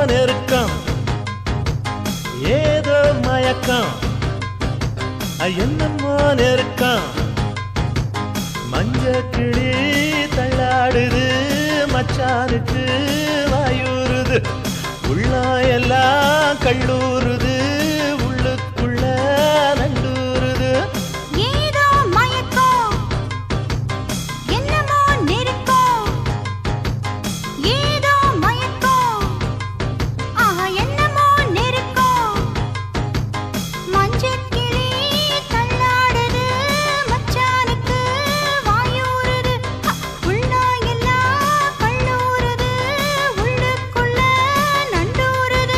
நெருக்கம் ஏதோ மயக்கம் என்னமோ நெருக்கம் மஞ்ச கிளி தள்ளாடுது மச்சானுக்கு வாயூறுது உள்ளா எல்லாம் கல்லூறுது உள்ளுக்குள்ள நண்டூறுது ஏதோ மயக்கம் என்னமோ நெருக்கம் ஏதோ மயக்கம் ஆஹா என்னமோ நெருக்கம் மஞ்சள் கிளி தள்ளாடுது மச்சானுக்கு வாயூறுது அ, உள்ளா எல்லாம் கல்லூறுது உள்ளுக்குள்ள நண்டூறுது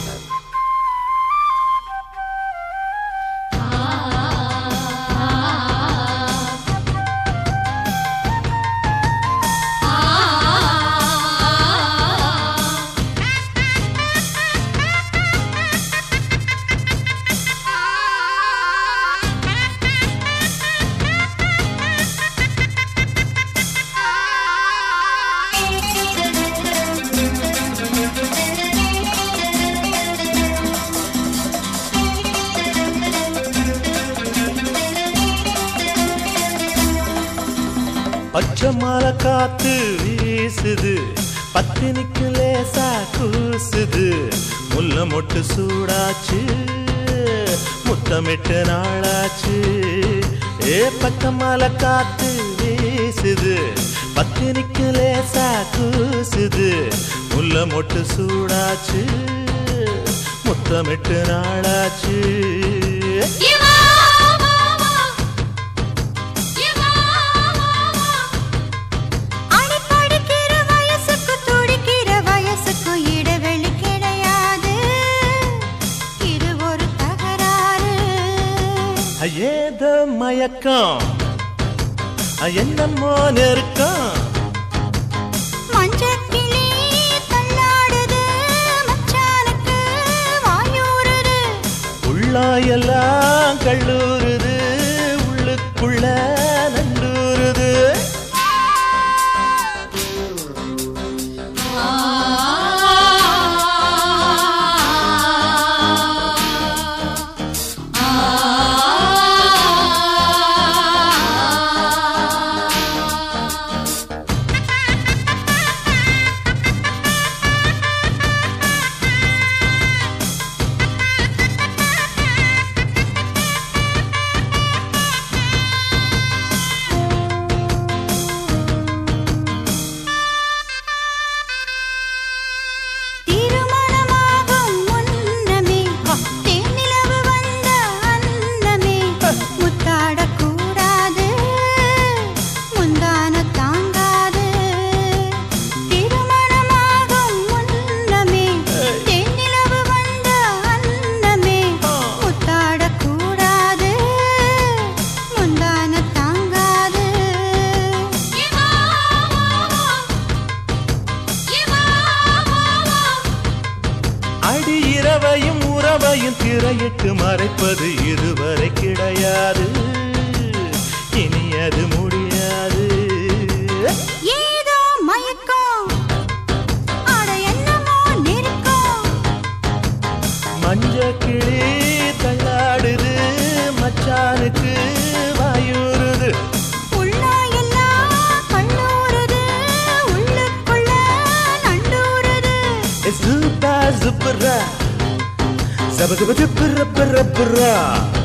பச்சை மலை காத்து வீசுது பத்தினிக்கு லேசா கூசுது முல்ல மொட்டு சூடாச்சு முத்தமிட்டு நாளாச்சு ஏ பச்சை மலை காத்து வீசுது பத்தினிக்கு லேசா கூசுது முல்ல மொட்டு சூடாச்சு முத்தமிட்டு நாளாச்சு அடி படிக்கிற வயசுக்கு துடிக்கிற வயசுக்கு இடைவெளி கிடையாது இது ஒரு தகராறு ஏதோ மயக்கம் என்னமோ நெருக்கம் மஞ்சள் கிளி தள்ளாடுது மச்சானுக்கு வாயூறுது உள்ளா எல்லாம் கல்லூறுது உள்ளுக்குள்ள நண்டூறுது திருமணமாகும் முன்னமே தேனிலவு வந்த அன்னமே முத்தாடக்கூடாது முந்தான தாங்காது திருமணமாகும் முன்னமே தேனிலவு வந்த அன்னமே முத்தாடக்கூடாது முந்தான தாங்காது அடி இரவையும் உறவையும் திரையிட்டு மறைப்பது இதுவரை கிடையாது இனி அது முடியாது ஏதோ மயக்கம் அட என்னமோ நெருக்கம் மஞ்ச கிளி தள்ளாடுது மச்சானுக்கு வாயூறுது உள்ளா எல்லாம் கண்ணூறுது உள்ளுக்குள்ள நண்டூறுது Zupa zupra Zaba zaba zupra